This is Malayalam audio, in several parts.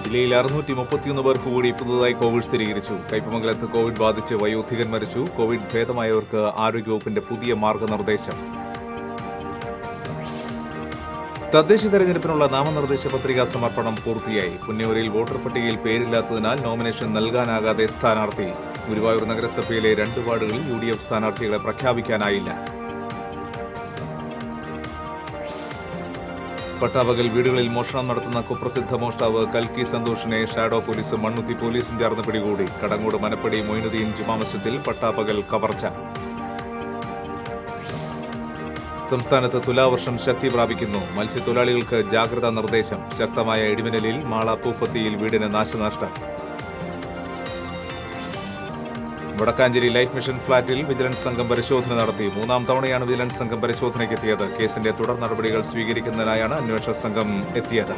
ജില്ലയിൽ അറുന്നൂറ്റി മുപ്പത്തിയൊന്ന് പേർക്ക് കൂടി പുതുതായി കോവിഡ് സ്ഥിരീകരിച്ചു കയ്പമംഗലത്ത് കോവിഡ് ബാധിച്ച് വയോധികൻ മരിച്ചു കോവിഡ് ഭേദമായവർക്ക് ആരോഗ്യവകുപ്പിന്റെ പുതിയ മാർഗനിർദ്ദേശം തദ്ദേശ തെരഞ്ഞെടുപ്പിനുള്ള നാമനിർദ്ദേശ പത്രികാ സമർപ്പണം പൂർത്തിയായി പുന്നയൂരിൽ വോട്ടർ പട്ടികയിൽ പേരില്ലാത്തതിനാൽ നോമിനേഷൻ നൽകാനാകാതെ സ്ഥാനാർത്ഥി ഗുരുവായൂർ നഗരസഭയിലെ രണ്ട് വാർഡുകളിൽ യു ഡി എഫ് സ്ഥാനാർത്ഥികളെ പ്രഖ്യാപിക്കാനായില്ല പട്ടാപകൽ വീടുകളിൽ മോഷണം നടത്തുന്ന കുപ്രസിദ്ധ മോഷ്ടാവ് കൽക്കി സന്തോഷിനെ ഷാഡോ പോലീസും മണ്ണുത്തി പോലീസും ചേർന്ന് പിടികൂടി കടങ്ങോട് മനപ്പടി മൊയിനുദ്ദീൻ ജുമാ മസ്ജിദിൽ പട്ടാപകൽ കവർച്ച സംസ്ഥാനത്ത് തുലാവർഷം ശക്തി പ്രാപിക്കുന്നു മത്സ്യത്തൊഴിലാളികൾക്ക് ജാഗ്രതാ നിർദ്ദേശം ശക്തമായ ഇടിമിന്നലിൽ മാള പൂപ്പത്തിയിൽ വീടിന് നാശനഷ്ടം വടക്കാഞ്ചേരി ലൈഫ് മിഷൻ ഫ്ളാറ്റിൽ വിജിലൻസ് സംഘം പരിശോധന നടത്തി മൂന്നാം തവണയാണ് വിജിലൻസ് സംഘം പരിശോധനയ്ക്കെത്തിയത് കേസിന്റെ തുടർ നടപടികൾ സ്വീകരിക്കുന്നതിനായാണ് അന്വേഷണ സംഘം എത്തിയത്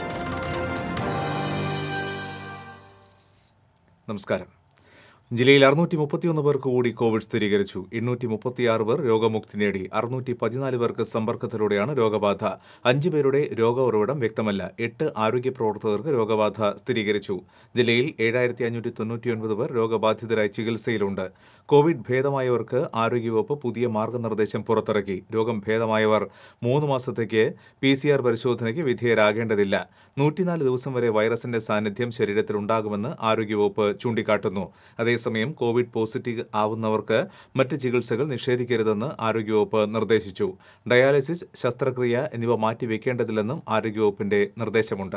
നമസ്കാരം ജില്ലയിൽ അറുന്നൂറ്റി മുപ്പത്തിയൊന്ന് പേർക്ക് കൂടി കോവിഡ് സ്ഥിരീകരിച്ചു എണ്ണൂറ്റി മുപ്പത്തിയാറ് പേർ രോഗമുക്തി നേടി അറുന്നൂറ്റി പതിനാല് പേർക്ക് സമ്പർക്കത്തിലൂടെയാണ് രോഗബാധ അഞ്ച് പേരുടെ രോഗ ഉറവിടം വ്യക്തമല്ല എട്ട് ആരോഗ്യ പ്രവർത്തകർക്ക് രോഗബാധ സ്ഥിരീകരിച്ചു ജില്ലയിൽ ഏഴായിരത്തി അഞ്ഞൂറ്റി തൊണ്ണൂറ്റിയൊൻപത് പേർ രോഗബാധിതരായി ചികിത്സയിലുണ്ട് കോവിഡ് ഭേദമായവർക്ക് ആരോഗ്യവകുപ്പ് പുതിയ മാർഗനിർദ്ദേശം പുറത്തിറക്കി രോഗം ഭേദമായവർ മൂന്ന് മാസത്തേക്ക് പി സി ആർ പരിശോധനയ്ക്ക് വിധേയരാകേണ്ടതില്ല നൂറ്റിനാല് ദിവസം വരെ വൈറസിന്റെ സാന്നിധ്യം ശരീരത്തിൽ ഉണ്ടാകുമെന്ന് ആരോഗ്യവകുപ്പ് ചൂണ്ടിക്കാട്ടുന്നു അതേസമയം കോവിഡ് പോസിറ്റീവ് ആവുന്നവർക്ക് മറ്റ് ചികിത്സകൾ നിഷേധിക്കരുതെന്ന് ആരോഗ്യവകുപ്പ് നിർദ്ദേശിച്ചു ഡയാലിസിസ് ശസ്ത്രക്രിയ എന്നിവ മാറ്റിവെക്കേണ്ടതില്ലെന്നും ആരോഗ്യവകുപ്പിന്റെ നിർദ്ദേശമുണ്ട്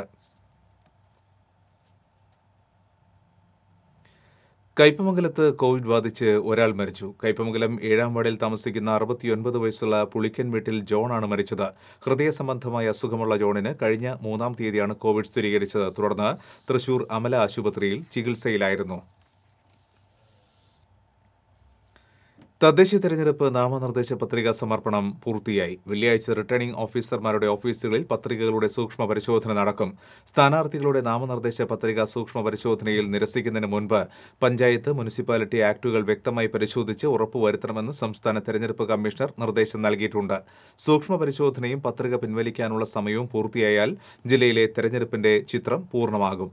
കയ്പമംഗലത്ത് കോവിഡ് ബാധിച്ച് ഒരാൾ മരിച്ചു കയ്പമംഗലം ഏഴാം വാർഡിൽ താമസിക്കുന്ന അറുപത്തിയൊൻപത് വയസ്സുള്ള പുളിക്കൻ വീട്ടിൽ ജോണാണ് മരിച്ചത് ഹൃദയ സംബന്ധമായ അസുഖമുള്ള ജോണിന് കഴിഞ്ഞ മൂന്നാം തീയതിയാണ് കോവിഡ് സ്ഥിരീകരിച്ചത് തുടർന്ന് തൃശൂർ അമല ആശുപത്രിയിൽ ചികിത്സയിലായിരുന്നു തദ്ദേശ തെരഞ്ഞെടുപ്പ് നാമനിർദ്ദേശ പത്രികാ സമർപ്പണം പൂർത്തിയായി വെള്ളിയാഴ്ച റിട്ടേണിംഗ് ഓഫീസർമാരുടെ ഓഫീസുകളിൽ പത്രികകളുടെ സൂക്ഷ്മ പരിശോധന നടക്കും സ്ഥാനാർത്ഥികളുടെ നാമനിർദ്ദേശ പത്രിക സൂക്ഷ്മ പരിശോധനയിൽ നിരസിക്കുന്നതിന് മുൻപ് പഞ്ചായത്ത് മുനിസിപ്പാലിറ്റി ആക്ടുകൾ വ്യക്തമായി പരിശോധിച്ച് ഉറപ്പുവരുത്തണമെന്ന് സംസ്ഥാന തെരഞ്ഞെടുപ്പ് കമ്മീഷണർ നിർദ്ദേശം നൽകിയിട്ടുണ്ട് സൂക്ഷ്മ പരിശോധനയും പത്രിക പിൻവലിക്കാനുള്ള സമയവും പൂർത്തിയായാൽ ജില്ലയിലെ തെരഞ്ഞെടുപ്പിന്റെ ചിത്രം പൂർണ്ണമാകും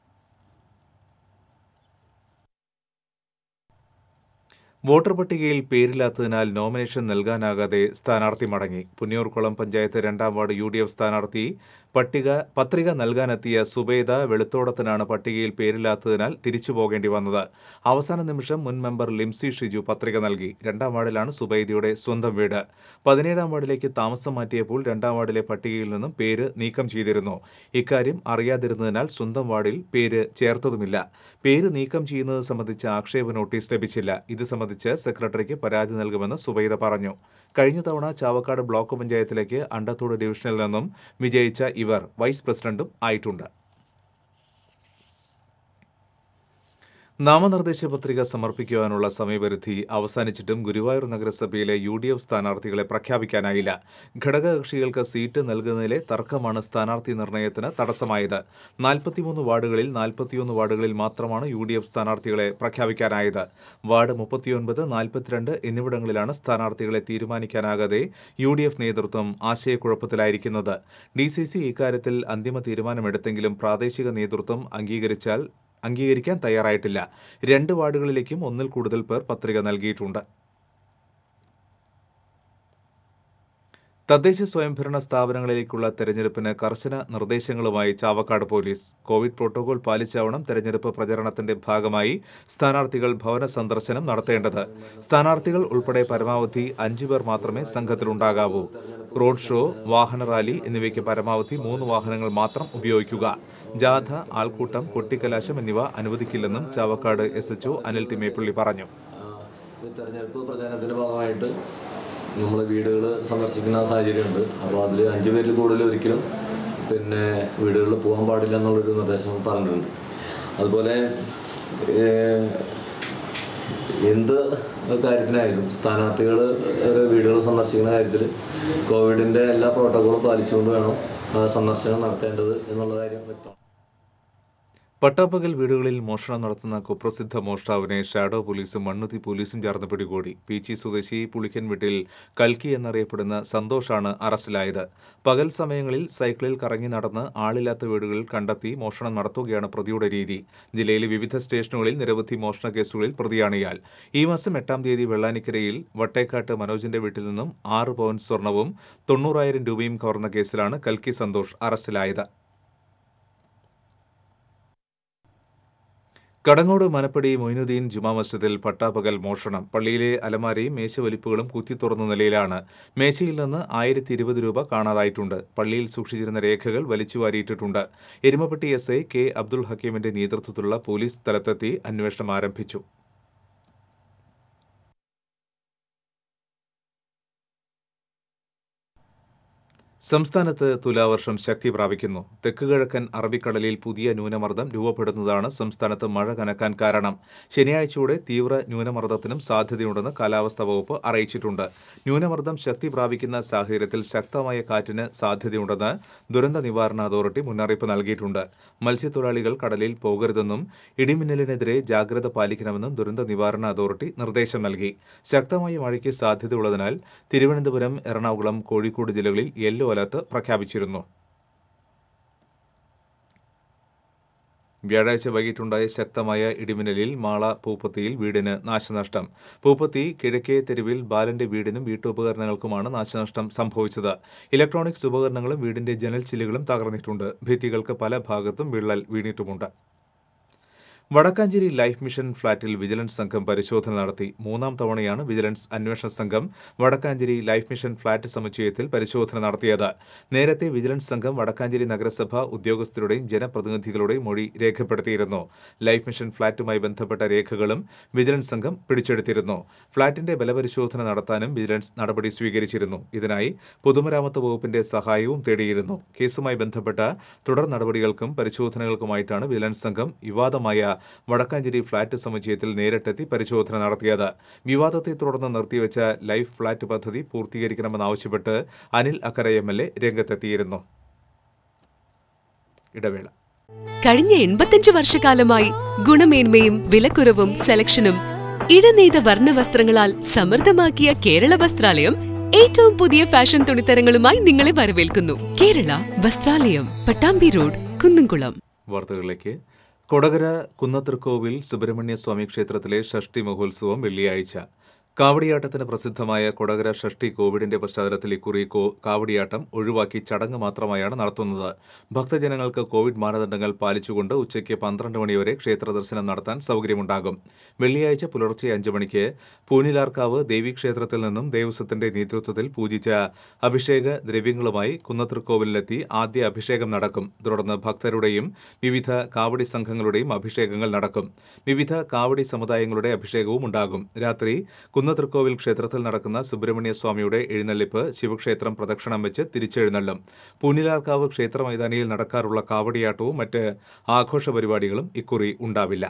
വോട്ടർ പട്ടികയിൽ പേരില്ലാത്തതിനാൽ നോമിനേഷൻ നൽകാനാകാതെ സ്ഥാനാർത്ഥി മടങ്ങി പുന്നിയൂർക്കുളം പഞ്ചായത്ത് രണ്ടാം വാർഡ് യു ഡി എഫ് സ്ഥാനാർത്ഥി പട്ടിക പത്രിക നൽകാനെത്തിയ സുബേദ വെളുത്തോടത്തിനാണ് പട്ടികയിൽ പേരില്ലാത്തതിനാൽ തിരിച്ചു പോകേണ്ടി വന്നത് അവസാന നിമിഷം മുൻ മെമ്പർ ലിംസി ഷിജു പത്രിക നൽകി രണ്ടാം വാർഡിലാണ് സുബൈദയുടെ സ്വന്തം വീട് പതിനേഴാം വാർഡിലേക്ക് താമസം മാറ്റിയപ്പോൾ രണ്ടാം വാർഡിലെ പട്ടികയിൽ നിന്നും പേര് നീക്കം ചെയ്തിരുന്നു ഇക്കാര്യം അറിയാതിരുന്നതിനാൽ സ്വന്തം വാർഡിൽ പേര് ചേർത്തതുമില്ല പേര് നീക്കം ചെയ്യുന്നത് സംബന്ധിച്ച ആക്ഷേപ നോട്ടീസ് ലഭിച്ചില്ല ഇത് സംബന്ധിച്ച് സെക്രട്ടറിക്ക് പരാതി നൽകുമെന്ന് സുബൈദ പറഞ്ഞു കഴിഞ്ഞ തവണ ചാവക്കാട് ബ്ലോക്ക് പഞ്ചായത്തിലേക്ക് അണ്ടത്തോട് ഡിവിഷനിൽ നിന്നും വിജയിച്ച ഇവർ വൈസ് പ്രസിഡന്റും ആയിട്ടുണ്ട് നാമനിർദ്ദേശ പത്രിക സമർപ്പിക്കുവാനുള്ള സമയപരിധി അവസാനിച്ചിട്ടും ഗുരുവായൂർ നഗരസഭയിലെ യു ഡി എഫ് സ്ഥാനാർത്ഥികളെ പ്രഖ്യാപിക്കാനായില്ല ഘടകകക്ഷികൾക്ക് സീറ്റ് നൽകുന്നതിലെ തർക്കമാണ് സ്ഥാനാർത്ഥി നിർണയത്തിന് തടസ്സമായത് നാൽപ്പത്തിമൂന്ന് വാർഡുകളിൽ നാൽപ്പത്തിയൊന്ന് വാർഡുകളിൽ മാത്രമാണ് യു ഡി എഫ് സ്ഥാനാർത്ഥികളെ പ്രഖ്യാപിക്കാനായത് വാർഡ് മുപ്പത്തിയൊൻപത് നാൽപ്പത്തിരണ്ട് എന്നിവിടങ്ങളിലാണ് സ്ഥാനാർത്ഥികളെ തീരുമാനിക്കാനാകാതെ യു ഡി എഫ് നേതൃത്വം ആശയക്കുഴപ്പത്തിലായിരിക്കുന്നത് ഡി സി സി ഇക്കാര്യത്തിൽ അന്തിമ തീരുമാനമെടുത്തെങ്കിലും പ്രാദേശിക നേതൃത്വം അംഗീകരിച്ചാൽ അംഗീകരിക്കാൻ തയ്യാറായിട്ടില്ല രണ്ട് വാർഡുകളിലേക്കും ഒന്നിൽ കൂടുതൽ പേർ പത്രിക നൽകിയിട്ടുണ്ട് തദ്ദേശ സ്വയംഭരണ സ്ഥാപനങ്ങളിലേക്കുള്ള തെരഞ്ഞെടുപ്പിന് കർശന നിർദ്ദേശങ്ങളുമായി ചാവക്കാട് പോലീസ് കോവിഡ് പ്രോട്ടോകോൾ പാലിച്ചാവണം തെരഞ്ഞെടുപ്പ് പ്രചരണത്തിന്റെ ഭാഗമായി സ്ഥാനാർത്ഥികൾ ഭവന സന്ദർശനം നടത്തേണ്ടത് സ്ഥാനാർത്ഥികൾ ഉൾപ്പെടെ പരമാവധി അഞ്ചു പേർ മാത്രമേ സംഘത്തിലുണ്ടാകാവൂ റോഡ് ഷോ വാഹന റാലി എന്നിവയ്ക്ക് പരമാവധി മൂന്ന് വാഹനങ്ങൾ മാത്രം ഉപയോഗിക്കുക ജാഥ ആൾക്കൂട്ടം കൊട്ടിക്കലാശം എന്നിവ അനുവദിക്കില്ലെന്നും ചാവക്കാട് എസ് എച്ച്ഒ അനിൽ ടിമേപ്പള്ളി പറഞ്ഞു ഈ തെരഞ്ഞെടുപ്പ് പ്രചാരണത്തിന്റെ ഭാഗമായിട്ട് നമ്മൾ വീടുകൾ സന്ദർശിക്കുന്ന സാഹചര്യമുണ്ട് അപ്പോൾ അതിൽ അഞ്ച് പേരിൽ കൂടുതൽ ഒരിക്കലും പിന്നെ വീടുകളിൽ പോകാൻ പാടില്ല എന്നുള്ളൊരു നിർദ്ദേശം പറഞ്ഞിട്ടുണ്ട് അതുപോലെ ഏഹ്, എന്ത് കാര്യത്തിനായാലും സ്ഥാനാർത്ഥികൾ വീടുകൾ സന്ദർശിക്കുന്ന കാര്യത്തിൽ കോവിഡിൻ്റെ എല്ലാ പ്രോട്ടോക്കോളും പാലിച്ചുകൊണ്ട് വേണം ആ സന്ദർശനം നടത്തേണ്ടത് എന്നുള്ള കാര്യം വ്യക്തമാണ് പട്ടാപ്പകൽ വീടുകളിൽ മോഷണം നടത്തുന്ന കുപ്രസിദ്ധ മോഷ്ടാവിനെ ഷാഡോ പോലീസും മണ്ണുത്തി പോലീസും ചേർന്ന് പിടികൂടി പീച്ചി സ്വദേശി പുളിക്കൻ വീട്ടിൽ കൽക്കി എന്നറിയപ്പെടുന്ന സന്തോഷാണ് അറസ്റ്റിലായത് പകൽ സമയങ്ങളിൽ സൈക്കിളിൽ കറങ്ങി നടന്ന് ആളില്ലാത്ത വീടുകളിൽ കണ്ടെത്തി മോഷണം നടത്തുകയാണ് പ്രതിയുടെ രീതി ജില്ലയിലെ വിവിധ സ്റ്റേഷനുകളിൽ നിരവധി മോഷണ കേസുകളിൽ പ്രതിയാണ് ഇയാൾ ഈ മാസം എട്ടാം തീയതി വെള്ളാനിക്കരയിൽ വട്ടേക്കാട്ട് മനോജിന്റെ വീട്ടിൽ നിന്നും ആറ് പവൻ സ്വർണവും തൊണ്ണൂറായിരം രൂപയും കവർന്ന കേസിലാണ് കൽക്കി സന്തോഷ് അറസ്റ്റിലായത് കടങ്ങോട് മനപ്പടി മൊയ്നുദ്ദീൻ ജുമാ മസ്ജിദിൽ പട്ടാപ്പകൽ മോഷണം പള്ളിയിലെ അലമാരയും മേശവലിപ്പുകളും കുത്തിത്തുറന്ന നിലയിലാണ് മേശയിൽ നിന്ന് ആയിരത്തി ഇരുപത് രൂപ കാണാതായിട്ടുണ്ട് പള്ളിയിൽ സൂക്ഷിച്ചിരുന്ന രേഖകൾ വലിച്ചുവാരിയിട്ടിട്ടുണ്ട് Erumapetty S I K Abdul ഹക്കീമിന്റെ നേതൃത്വത്തിലുള്ള പോലീസ് സ്ഥലത്തെത്തി അന്വേഷണം ആരംഭിച്ചു സംസ്ഥാനത്ത് തുലാവർഷം ശക്തി പ്രാപിക്കുന്നു തെക്കുകിഴക്കൻ അറബിക്കടലിൽ പുതിയ ന്യൂനമർദ്ദം രൂപപ്പെടുന്നതാണ് സംസ്ഥാനത്ത് മഴ കനക്കാൻ കാരണം ശനിയാഴ്ചയോടെ തീവ്ര ന്യൂനമർദ്ദത്തിനും സാധ്യതയുണ്ടെന്ന് കാലാവസ്ഥാ വകുപ്പ് അറിയിച്ചിട്ടുണ്ട് ന്യൂനമർദ്ദം ശക്തി പ്രാപിക്കുന്ന സാഹചര്യത്തിൽ ശക്തമായ കാറ്റിന് സാധ്യതയുണ്ടെന്ന് ദുരന്ത നിവാരണ അതോറിറ്റി മുന്നറിയിപ്പ് നൽകിയിട്ടുണ്ട് മത്സ്യത്തൊഴിലാളികൾ കടലിൽ പോകരുതെന്നും ഇടിമിന്നലിനെതിരെ ജാഗ്രത പാലിക്കണമെന്നും ദുരന്ത നിവാരണ അതോറിറ്റി നിർദ്ദേശം നൽകി ശക്തമായ മഴയ്ക്ക് സാധ്യതയുള്ളതിനാൽ തിരുവനന്തപുരം എറണാകുളം കോഴിക്കോട് ജില്ലകളിൽ യെല്ലോ അലർട്ട് പ്രഖ്യാപിച്ചിരുന്നു വ്യാഴാഴ്ച വൈകിട്ടുണ്ടായ ശക്തമായ ഇടിമിന്നലിൽ മാള പൂപ്പത്തിയിൽ വീടിന് നാശനഷ്ടം പൂപ്പത്തി കിഴക്കേ തെരുവിൽ ബാലന്റെ വീടിനും വീട്ടുപകരണങ്ങൾക്കുമാണ് നാശനഷ്ടം സംഭവിച്ചത് ഇലക്ട്രോണിക്സ് ഉപകരണങ്ങളും വീടിന്റെ ജനൽ ചില്ലുകളും തകർന്നിട്ടുണ്ട് ഭിത്തികൾക്ക് പല ഭാഗത്തും വിള്ളൽ വീണിട്ടുമുണ്ട് വടക്കാഞ്ചേരി ലൈഫ് മിഷൻ ഫ്ളാറ്റിൽ വിജിലൻസ് സംഘം പരിശോധന നടത്തി മൂന്നാം തവണയാണ് വിജിലൻസ് അന്വേഷണ സംഘം വടക്കാഞ്ചേരി ലൈഫ് മിഷൻ ഫ്ളാറ്റ് സമുച്ചയത്തിൽ പരിശോധന നടത്തിയത് നേരത്തെ വിജിലൻസ് സംഘം വടക്കാഞ്ചേരി നഗരസഭ ഉദ്യോഗസ്ഥരുടെയും ജനപ്രതിനിധികളുടെയും മൊഴി രേഖപ്പെടുത്തിയിരുന്നു ലൈഫ് മിഷൻ ഫ്ളാറ്റുമായി ബന്ധപ്പെട്ട രേഖകളും വിജിലൻസ് സംഘം പിടിച്ചെടുത്തിരുന്നു ഫ്ളാറ്റിന്റെ ബലപരിശോധന നടത്താനും വിജിലൻസ് നടപടി സ്വീകരിച്ചിരുന്നു ഇതിനായി പൊതുമരാമത്ത് വകുപ്പിന്റെ സഹായവും തേടിയിരുന്നു കേസുമായി ബന്ധപ്പെട്ട തുടർ നടപടികൾക്കും പരിശോധനകൾക്കുമായിട്ടാണ് വിജിലൻസ് സംഘം വിവാദമായ വടക്കാഞ്ചേരി ഫ്ളാറ്റ് സമുച്ചയത്തിൽ നേരിട്ടെത്തി പരിശോധന നടത്തിയത് വിവാദത്തെ തുടർന്ന് നിർത്തിവെച്ച ലൈഫ് ഫ്ളാറ്റ് പദ്ധതി പൂർത്തീകരിക്കണമെന്നാവശ്യപ്പെട്ട് Anil Akkara M L A രംഗത്തെത്തിയിരുന്നു ഇടവേള കഴിഞ്ഞ എൺപത്തഞ്ച് വർഷക്കാലമായി ഗുണമേന്മയും വിലക്കുറവും സെലക്ഷനും ഇടനെയ്ത വർണ്ണവസ്ത്രങ്ങളാൽ സമൃദ്ധമാക്കിയ കേരള വസ്ത്രാലയം ഏറ്റവും പുതിയ ഫാഷൻ തുണിത്തരങ്ങളുമായി നിങ്ങളെ വരവേൽക്കുന്നു കേരള വസ്ത്രാലയം പട്ടാമ്പി റോഡ് കുന്നംകുളം വാർത്തകളിലേക്ക് കൊടകര കുന്നത്തൃക്കോവിൽ സുബ്രഹ്മണ്യ സ്വാമി ക്ഷേത്രത്തിലെ ഷഷ്ടി മഹോത്സവം വെള്ളിയാഴ്ച കാവടിയാട്ടത്തിന് പ്രസിദ്ധമായ കൊടകര ഷഷ്ടി കോവിഡിന്റെ പശ്ചാത്തലത്തിൽ ഇക്കുറി കോ കാവടിയാട്ടം ഒഴിവാക്കി ചടങ്ങ് മാത്രമായാണ് നടത്തുന്നത് ഭക്തജനങ്ങൾക്ക് കോവിഡ് മാനദണ്ഡങ്ങൾ പാലിച്ചുകൊണ്ട് ഉച്ചയ്ക്ക് പന്ത്രണ്ട് മണിവരെ ക്ഷേത്ര ദർശനം നടത്താൻ സൗകര്യമുണ്ടാകും വെള്ളിയാഴ്ച പുലർച്ചെ അഞ്ച് മണിക്ക് പൂനിലാർക്കാവ് ദേവീക്ഷേത്രത്തിൽ നിന്നും ദേവസ്വത്തിന്റെ നേതൃത്വത്തിൽ പൂജിച്ച അഭിഷേക ദ്രവ്യങ്ങളുമായി കുന്നത്തൃക്കോവിലെത്തി ആദ്യ അഭിഷേകം നടക്കും തുടർന്ന് ഭക്തരുടെയും വിവിധ കാവടി സംഘങ്ങളുടെയും അഭിഷേകങ്ങൾ നടക്കും വിവിധ കാവടി സമുദായങ്ങളുടെ അഭിഷേകവും ഉണ്ടാകും രാത്രി കുന്നത്തൃക്കോവിൽ ക്ഷേത്രത്തിൽ നടക്കുന്ന സുബ്രഹ്മണ്യ സ്വാമിയുടെ എഴുന്നള്ളിപ്പ് ശിവക്ഷേത്രം പ്രദക്ഷിണം വെച്ച് തിരിച്ചെഴുന്നള്ളും പൂനിലാർക്കാവ് ക്ഷേത്ര മൈതാനിയിൽ നടക്കാറുള്ള കാവടിയാട്ടവും മറ്റ് ആഘോഷ പരിപാടികളും ഇക്കുറി ഉണ്ടാവില്ല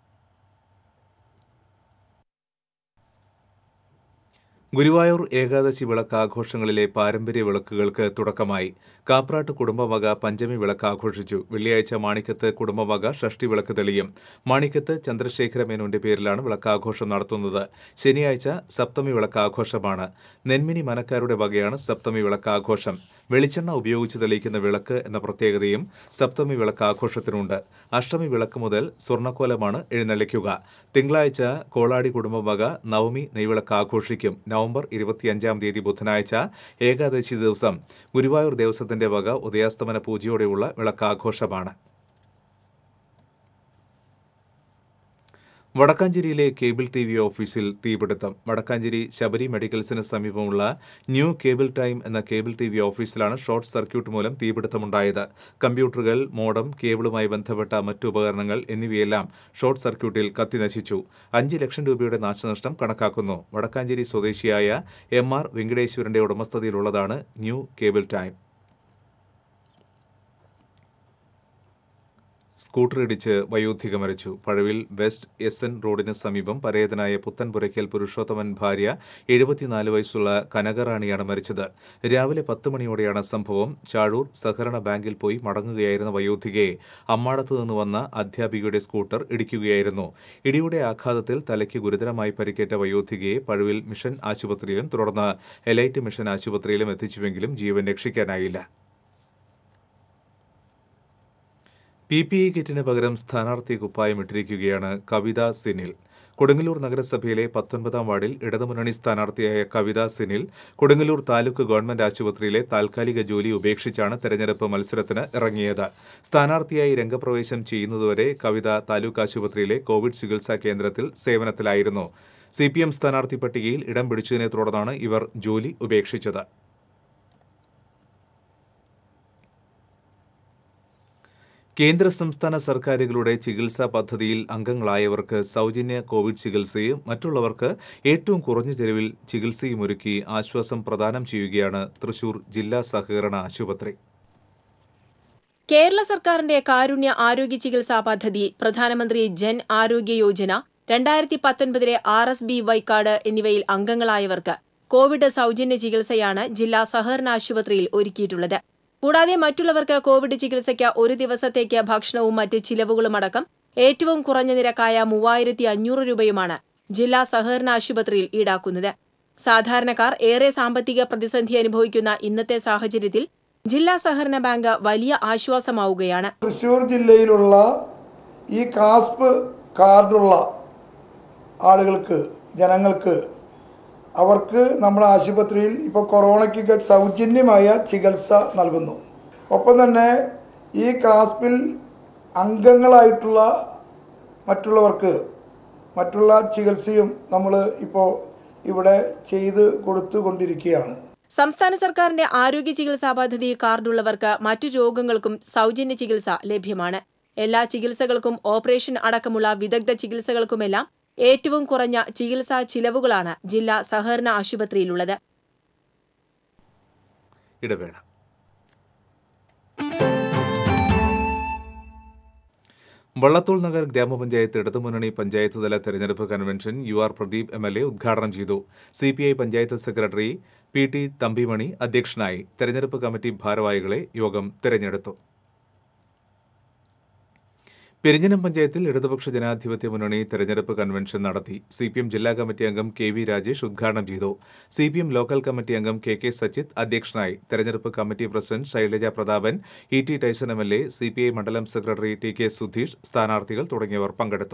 ഗുരുവായൂർ ഏകാദശി വിളക്ക് ആഘോഷങ്ങളിലെ പാരമ്പര്യ വിളക്കുകൾക്ക് തുടക്കമായി കാപ്രാട്ട് കുടുംബവക പഞ്ചമി വിളക്ക് ആഘോഷിച്ചു വെള്ളിയാഴ്ച മാണിക്കത്ത് കുടുംബവക ഷഷ്ടി വിളക്ക് തെളിയും മാണിക്കത്ത് ചന്ദ്രശേഖര മേനോന്റെ പേരിലാണ് വിളക്കാഘോഷം നടത്തുന്നത് ശനിയാഴ്ച സപ്തമി വിളക്കാഘോഷമാണ് നെന്മിനി മനക്കാരുടെ വകയാണ് സപ്തമി വിളക്കാഘോഷം വെളിച്ചെണ്ണ ഉപയോഗിച്ച് തെളിയിക്കുന്ന വിളക്ക് എന്ന പ്രത്യേകതയും സപ്തമി വിളക്ക് ആഘോഷത്തിനുണ്ട് അഷ്ടമി വിളക്ക് മുതൽ സ്വർണ്ണക്കോലമാണ് എഴുന്നള്ളിക്കുക തിങ്കളാഴ്ച കോളാടി കുടുംബവക നവമി നെയ്വിളക്ക് ആഘോഷിക്കും നവംബർ ഇരുപത്തിയഞ്ചാം തീയതി ബുധനാഴ്ച ഏകാദശി ദിവസം ഗുരുവായൂർ ദേവസ്വത്തിന്റെ വക ഉദയാസ്തമന പൂജയോടെയുള്ള വിളക്കാഘോഷമാണ് വടക്കാഞ്ചേരിയിലെ കേബിൾ ടി വി ഓഫീസിൽ തീപിടുത്തം വടക്കാഞ്ചേരി ശബരി മെഡിക്കൽസിന് സമീപമുള്ള ന്യൂ കേബിൾ ടൈം എന്ന കേബിൾ ടി വി ഓഫീസിലാണ് ഷോർട്ട് സർക്യൂട്ട് മൂലം തീപിടുത്തമുണ്ടായത് കമ്പ്യൂട്ടറുകൾ മോഡം കേബിളുമായി ബന്ധപ്പെട്ട മറ്റു ഉപകരണങ്ങൾ എന്നിവയെല്ലാം ഷോർട്ട് സർക്യൂട്ടിൽ കത്തിനശിച്ചു അഞ്ച് ലക്ഷം രൂപയുടെ നാശനഷ്ടം കണക്കാക്കുന്നു വടക്കാഞ്ചേരി സ്വദേശിയായ എം ആർ വെങ്കടേശ്വരന്റെ ഉടമസ്ഥതയിലുള്ളതാണ് ന്യൂ കേബിൾ ടൈം സ്കൂട്ടർ ഇടിച്ച് വയോധിക മരിച്ചു പഴവിൽ വെസ്റ്റ് എസ് എൻ റോഡിന് സമീപം പരേതനായ പുത്തൻപുരയ്ക്കൽ പുരുഷോത്തമൻ ഭാര്യ എഴുപത്തിനാല് വയസ്സുള്ള കനകറാണിയാണ് മരിച്ചത് രാവിലെ പത്ത് മണിയോടെയാണ് സംഭവം ചാഴൂർ സഹകരണ ബാങ്കിൽ പോയി മടങ്ങുകയായിരുന്ന വയോധികയെ അമ്മാടത്തു നിന്ന് വന്ന അധ്യാപികയുടെ സ്കൂട്ടർ ഇടിക്കുകയായിരുന്നു ഇടിയുടെ ആഘാതത്തിൽ തലയ്ക്ക് ഗുരുതരമായി പരിക്കേറ്റ വയോധികയെ പഴുവിൽ മിഷൻ ആശുപത്രിയിലും തുടർന്ന് എലൈറ്റ് മിഷൻ ആശുപത്രിയിലും എത്തിച്ചുവെങ്കിലും ജീവൻ രക്ഷിക്കാനായില്ല പി പി ഇ കിറ്റിന് പകരം സ്ഥാനാർത്ഥി കുപ്പായം ഇട്ടിരിക്കുകയാണ് കവിത സിനിൽ കൊടുങ്ങല്ലൂർ നഗരസഭയിലെ പത്തൊൻപതാം വാർഡിൽ ഇടതുമുന്നണി സ്ഥാനാർത്ഥിയായ കവിത സിനിൽ കൊടുങ്ങല്ലൂർ താലൂക്ക് ഗവൺമെന്റ് ആശുപത്രിയിലെ താൽക്കാലിക ജോലി ഉപേക്ഷിച്ചാണ് തെരഞ്ഞെടുപ്പ് മത്സരത്തിന് ഇറങ്ങിയത് സ്ഥാനാർത്ഥിയായി രംഗപ്രവേശം ചെയ്യുന്നതുവരെ കവിത താലൂക്ക് ആശുപത്രിയിലെ കോവിഡ് ചികിത്സാ കേന്ദ്രത്തിൽ സേവനത്തിലായിരുന്നു സി പി എം സ്ഥാനാർത്ഥി പട്ടികയിൽ ഇടം പിടിച്ചതിനെ തുടർന്നാണ് ഇവർ ജോലി ഉപേക്ഷിച്ചത് കേന്ദ്ര സംസ്ഥാന സർക്കാരുകളുടെ ചികിത്സാ പദ്ധതിയിൽ അംഗങ്ങളായവർക്ക് സൗജന്യ കോവിഡ് ചികിത്സയും മറ്റുള്ളവർക്ക് ഏറ്റവും കുറഞ്ഞ ചെലവിൽ ചികിത്സയും ഒരുക്കി ആശ്വാസം പ്രദാനം ചെയ്യുകയാണ് തൃശൂർ ജില്ലാ സഹകരണ ആശുപത്രി കേരള സർക്കാരിന്റെ കാരുണ്യ ആരോഗ്യ ചികിത്സാ പദ്ധതി പ്രധാനമന്ത്രി ജൻ ആരോഗ്യ യോജന രണ്ടായിരത്തി പത്തൊൻപതിലെ R S B Y card എന്നിവയിൽ അംഗങ്ങളായവർക്ക് കോവിഡ് സൗജന്യ ചികിത്സയാണ് ജില്ലാ സഹകരണ ആശുപത്രിയിൽ ഒരുക്കിയിട്ടുള്ളത് കൂടാതെ മറ്റുള്ളവർക്ക് കോവിഡ് ചികിത്സയ്ക്ക് ഒരു ദിവസത്തേക്ക് ഭക്ഷണവും മറ്റ് ചിലവുകളും അടക്കം ഏറ്റവും കുറഞ്ഞ നിരക്കായ മൂവായിരത്തി അഞ്ഞൂറ് രൂപയുമാണ് ജില്ലാ സഹകരണ ആശുപത്രിയിൽ ഈടാക്കുന്നത് സാധാരണക്കാർ ഏറെ സാമ്പത്തിക പ്രതിസന്ധി അനുഭവിക്കുന്ന ഇന്നത്തെ സാഹചര്യത്തിൽ ജില്ലാ സഹകരണ ബാങ്ക് വലിയ ആശ്വാസമാവുകയാണ് തൃശ്ശൂർ ജില്ലയിലുള്ള ഈ കാസ്പ് കാർഡുള്ള ആളുകൾക്ക് ജനങ്ങൾക്ക് അവർക്ക് നമ്മുടെ ആശുപത്രിയിൽ ഇപ്പോൾ കൊറോണയ്ക്കൊക്കെ സൗജന്യമായ ചികിത്സ നൽകുന്നു ഒപ്പം തന്നെ ഈ കാസ്പിൽ അംഗങ്ങളായിട്ടുള്ള മറ്റുള്ളവർക്ക് മറ്റുള്ള ചികിത്സയും നമ്മൾ ഇപ്പോൾ ഇവിടെ ചെയ്ത് കൊടുത്തുകൊണ്ടിരിക്കുകയാണ് സംസ്ഥാന സർക്കാരിന്റെ ആരോഗ്യ ചികിത്സാ പദ്ധതി കാർഡുള്ളവർക്ക് മറ്റു രോഗങ്ങൾക്കും സൗജന്യ ചികിത്സ ലഭ്യമാണ് എല്ലാ ചികിത്സകൾക്കും ഓപ്പറേഷൻ അടക്കമുള്ള വിദഗ്ധ ചികിത്സകൾക്കുമെല്ലാം ഏറ്റവും കുറഞ്ഞ ചികിത്സാ ചിലവുകളാണ് ജില്ലാ സഹകരണ ആശുപത്രിയിലുള്ളത് ഇടവേള വള്ളത്തോൾ നഗർ ഗ്രാമപഞ്ചായത്ത് ഇടതുമുന്നണി പഞ്ചായത്ത് തല തെരഞ്ഞെടുപ്പ് convention U R Pradeep M L A ഉദ്ഘാടനം ചെയ്തു C P I panchayat secretary P T Thampimani അധ്യക്ഷനായി തെരഞ്ഞെടുപ്പ് കമ്മിറ്റി ഭാരവാഹികളെ യോഗം തെരഞ്ഞെടുത്തു പെരിഞ്ഞനം പഞ്ചായത്തിൽ ഇടതുപക്ഷ ജനാധിപത്യ മുന്നണി തെരഞ്ഞെടുപ്പ് കൺവെൻഷൻ നടത്തി സി പി എം ജില്ലാ കമ്മിറ്റി അംഗം കെ വി രാജേഷ് ഉദ്ഘാടനം ചെയ്തു C P M local committee അംഗം കെ കെ സച്ചിത് അധ്യക്ഷനായി തെരഞ്ഞെടുപ്പ് committee president Shailaja Prathapan E T Tyson M L A C P I മണ്ഡലം സെക്രട്ടറി ടി കെ സുധീഷ് സ്ഥാനാർത്ഥികൾ തുടങ്ങിയവർ പങ്കെടുത്തു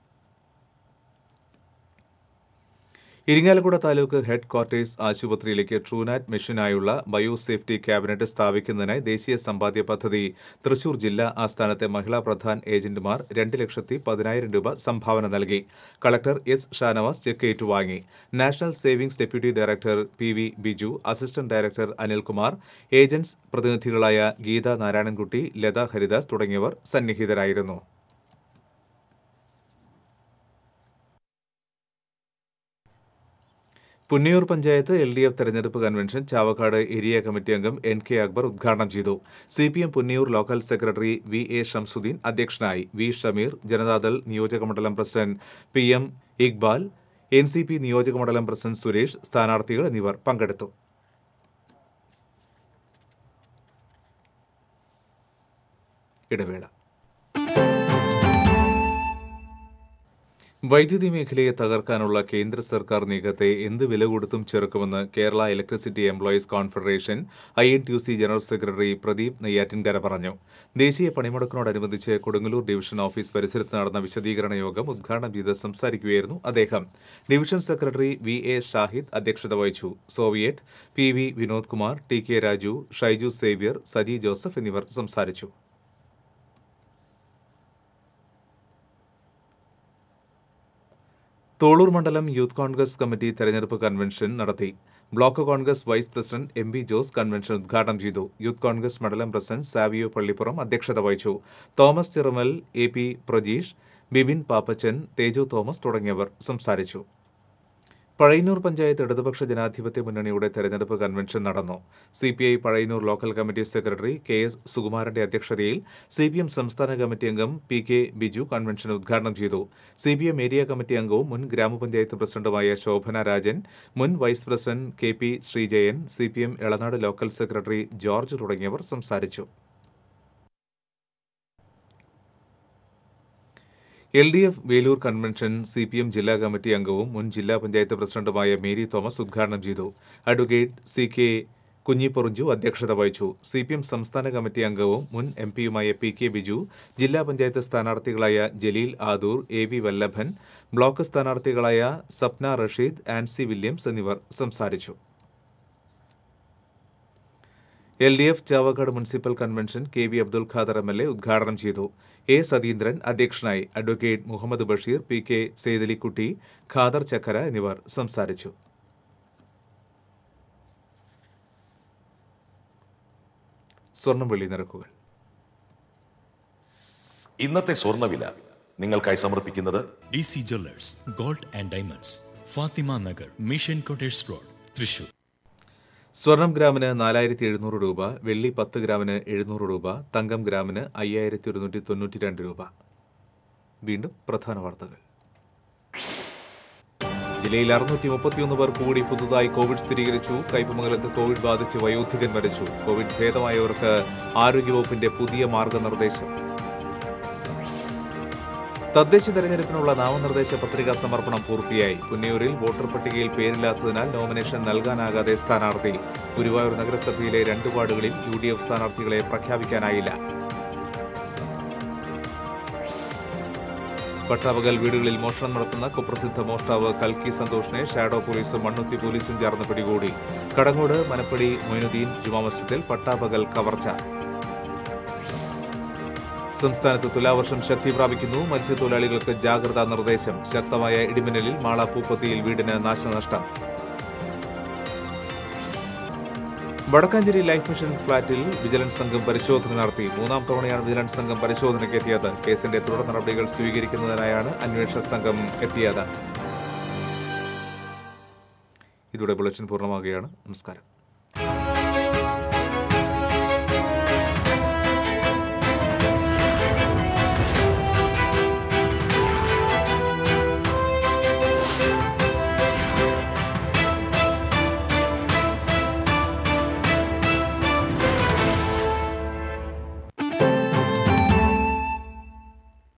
ഇരിങ്ങാലക്കുട താലൂക്ക് ഹെഡ് ക്വാർട്ടേഴ്സ് ആശുപത്രിയിലേക്ക് ട്രൂനാറ്റ് മെഷീനായുള്ള ബയോസേഫ്റ്റി ക്യാബിനറ്റ് സ്ഥാപിക്കുന്നതിനായി ദേശീയ സമ്പാദ്യ പദ്ധതി തൃശൂർ ജില്ലാ ആസ്ഥാനത്തെ മഹിളാ പ്രധാൻ ഏജന്റുമാർ രണ്ട് ലക്ഷത്തി പതിനായിരം രൂപ സംഭാവന നൽകി കളക്ടർ എസ് ഷാനവാസ് ചെക്ക് ഏറ്റുവാങ്ങി national savings deputy director P V Biju assistant director Anilkumar agents പ്രതിനിധികളായ ഗീത നാരായണൻകുട്ടി ലത ഹരിദാസ് തുടങ്ങിയവർ സന്നിഹിതരായിരുന്നു Punniyur panchayat L D F തെരഞ്ഞെടുപ്പ് കൺവെൻഷൻ ചാവക്കാട് ഏരിയ കമ്മിറ്റി അംഗം എൻ കെ അക്ബർ ഉദ്ഘാടനം ചെയ്തു C P M Punniyur local secretary V A Shamsuddin അധ്യക്ഷനായി വി ഷമീർ ജനതാദൾ നിയോജകമണ്ഡലം president P M Iqbal N C P നിയോജകമണ്ഡലം പ്രസിഡന്റ് സുരേഷ് സ്ഥാനാർത്ഥികൾ എന്നിവർ പങ്കെടുത്തു ഇടവേള വൈദ്യുതി മേഖലയെ തകർക്കാനുള്ള കേന്ദ്ര സർക്കാർ നീക്കത്തെ എന്ത് വില കൊടുത്തും ചെറുക്കുമെന്ന് Kerala electricity employees confederation I N T U C general secretary Pradeep Neyyattinkara പറഞ്ഞു ദേശീയ പണിമുടക്കിനോടനുബന്ധിച്ച് കൊടുങ്ങല്ലൂർ ഡിവിഷൻ ഓഫീസ് പരിസരത്ത് നടന്ന വിശദീകരണ യോഗം ഉദ്ഘാടനം ചെയ്ത് സംസാരിക്കുകയായിരുന്നു അദ്ദേഹം division secretary V A Shahid അധ്യക്ഷത വഹിച്ചു Soviet P V Vinod Kumar T K Raju Shaiju Xavier Saji Joseph എന്നിവർ സംസാരിച്ചു തോളൂർ മണ്ഡലം യൂത്ത് കോൺഗ്രസ് കമ്മിറ്റി തെരഞ്ഞെടുപ്പ് കൺവെൻഷൻ നടത്തി block Congress vice president M V Jose convention ഉദ്ഘാടനം ചെയ്തു യൂത്ത് കോൺഗ്രസ് മണ്ഡലം പ്രസിഡന്റ് സാവിയോ പള്ളിപ്പുറം അധ്യക്ഷത വഹിച്ചു തോമസ് ചിറമൽ എ പി പ്രജീഷ് ബിബിൻ പാപ്പച്ചൻ തേജു തോമസ് തുടങ്ങിയവർ സംസാരിച്ചു പഴയന്നൂർ പഞ്ചായത്ത് ഇടതുപക്ഷ ജനാധിപത്യ മുന്നണിയുടെ തെരഞ്ഞെടുപ്പ് കൺവെൻഷൻ നടന്നു C P I Pazhayannur local committee secretary K S സുകുമാരന്റെ അധ്യക്ഷതയിൽ സി പി എം സംസ്ഥാന കമ്മിറ്റി അംഗം പി കെ ബിജു കൺവെൻഷൻ ഉദ്ഘാടനം ചെയ്തു C P M area committee അംഗവും മുൻ ഗ്രാമപഞ്ചായത്ത് പ്രസിഡന്റുമായ ശോഭന രാജൻ മുൻ vice president K P Sreejayan C P M Elanad local secretary George തുടങ്ങിയവർ സംസാരിച്ചു L D F Veloor convention C P M ജില്ലാ കമ്മിറ്റി അംഗവും മുൻ ജില്ലാ പഞ്ചായത്ത് പ്രസിഡന്റുമായ മേരി തോമസ് ഉദ്ഘാടനം ചെയ്തു അഡ്വക്കേറ്റ് സി കെ കുഞ്ഞിപ്പൊറിഞ്ചു അധ്യക്ഷത വഹിച്ചു സി പി എം സംസ്ഥാന കമ്മിറ്റി അംഗവും മുൻ എം പിയുമായ പി കെ ബിജു ജില്ലാ പഞ്ചായത്ത് സ്ഥാനാർത്ഥികളായ Jaleel Adoor A V Vallabhan block സ്ഥാനാർത്ഥികളായ സപ്ന റഷീദ് ആൻസി വില്യംസ് എന്നിവർ സംസാരിച്ചു L D F Chavakkad municipal convention K V Abdul Khader M L A ഉദ്ഘാടനം ചെയ്തു എ സതീന്ദ്രൻ അധ്യക്ഷനായി advocate Muhammad Basheer P K Seythalikutty Khader Chakkara എന്നിവർ സംസാരിച്ചു സ്വർണം വെള്ളി നിരക്കുകൾ ഇന്നത്തെ സ്വർണ്ണവില നിങ്ങൾക്കായി സമർപ്പിക്കുന്നത് D C jewellers gold and diamonds Fathima Nagar mission quarters road Thrissur സ്വർണം ഗ്രാമിന് നാലായിരത്തി എഴുന്നൂറ് രൂപ വെള്ളി പത്ത് ഗ്രാമിന് എഴുന്നൂറ് രൂപ തങ്കം ഗ്രാമിന് അയ്യായിരത്തി ഒരുന്നൂറ്റി തൊണ്ണൂറ്റി രണ്ട് രൂപ വീണ്ടും പ്രധാന വാർത്തകൾ ജില്ലയിൽ അറുന്നൂറ്റി മുപ്പത്തിയൊന്ന് പേർ കൂടി പുതുതായി കോവിഡ് സ്ഥിരീകരിച്ചു കയ്പമംഗലത്ത് കോവിഡ് ബാധിച്ച് വയോധികൻ മരിച്ചു കോവിഡ് ഭേദമായവർക്ക് ആരോഗ്യവകുപ്പിന്റെ പുതിയ മാർഗനിർദ്ദേശം തദ്ദേശ തെരഞ്ഞെടുപ്പിനുള്ള നാമനിർദ്ദേശ പത്രികാ സമർപ്പണം പൂർത്തിയായി പുന്നയൂരിൽ വോട്ടർ പട്ടികയിൽ പേരില്ലാത്തതിനാൽ നോമിനേഷൻ നൽകാനാകാതെ സ്ഥാനാർത്ഥി ഗുരുവായൂർ നഗരസഭയിലെ രണ്ട് വാർഡുകളിൽ യു ഡി എഫ് സ്ഥാനാർത്ഥികളെ പ്രഖ്യാപിക്കാനായില്ല പട്ടാപകൽ വീടുകളിൽ മോഷണം നടത്തുന്ന കുപ്രസിദ്ധ മോഷ്ടാവ് കൽക്കി സന്തോഷിനെ ഷാഡോ പോലീസും മണ്ണുത്തി പോലീസും ചേർന്ന് പിടികൂടി കടങ്ങോട് മനപ്പടി മൊയ്നുദ്ദീൻ ജുമാ മസ്ജിദിൽ പട്ടാപകൽ കവർച്ച സംസ്ഥാനത്ത് തുലാവർഷം ശക്തി പ്രാപിക്കുന്നു മത്സ്യത്തൊഴിലാളികൾക്ക് ജാഗ്രതാ നിർദ്ദേശം ശക്തമായ ഇടിമിന്നലിൽ മാള പൂപ്പത്തിയിൽ വീടിന് നാശനഷ്ടം വടക്കാഞ്ചേരി ലൈഫ് മിഷൻ ഫ്ളാറ്റിൽ വിജിലൻസ് സംഘം പരിശോധന നടത്തി മൂന്നാം തവണയാണ് വിജിലൻസ് സംഘം പരിശോധനയ്ക്ക് എത്തിയത് കേസിന്റെ തുടർ നടപടികൾ സ്വീകരിക്കുന്നതിനായാണ് അന്വേഷണ സംഘം എത്തിയത് ഇതോടെ ബുള്ളറ്റിൻ പൂർണ്ണമാകുകയാണ് നമസ്കാരം